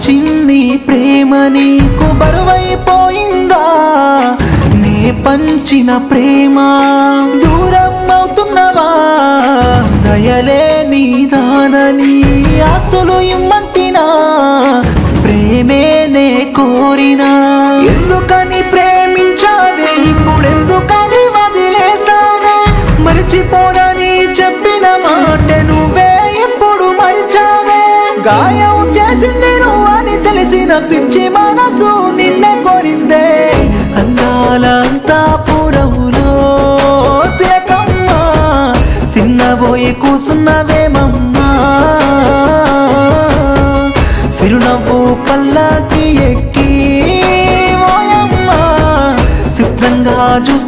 చిన్ని ప్రేమ నీకు బరువైపోయిందా నే పంచిన ప్రేమ దూరం అవుతున్నవా దయలే నీదానని ఆస్తులు ఇమ్మంటినా ప్రేమే నే కోరినా ఎందుకని ప్రేమించావే ఇప్పుడెందుకని వదిలేసావే మరిచిపోనని చెప్పిన మాట నువ్వే ఎప్పుడు మరిచావే గాయం చేసింది నువ్వు అని తెలిసిన పిచ్చి మనసు నిన్నే కోరిందే అందాల అంతా పురవులో సిలకమ్మ చిన్నబోయి కూసున్నవేమమ్మా సిరునవ్వు పల్లాకి ఎక్కి ఓయమ్మ చిత్రంగా చూస్తూ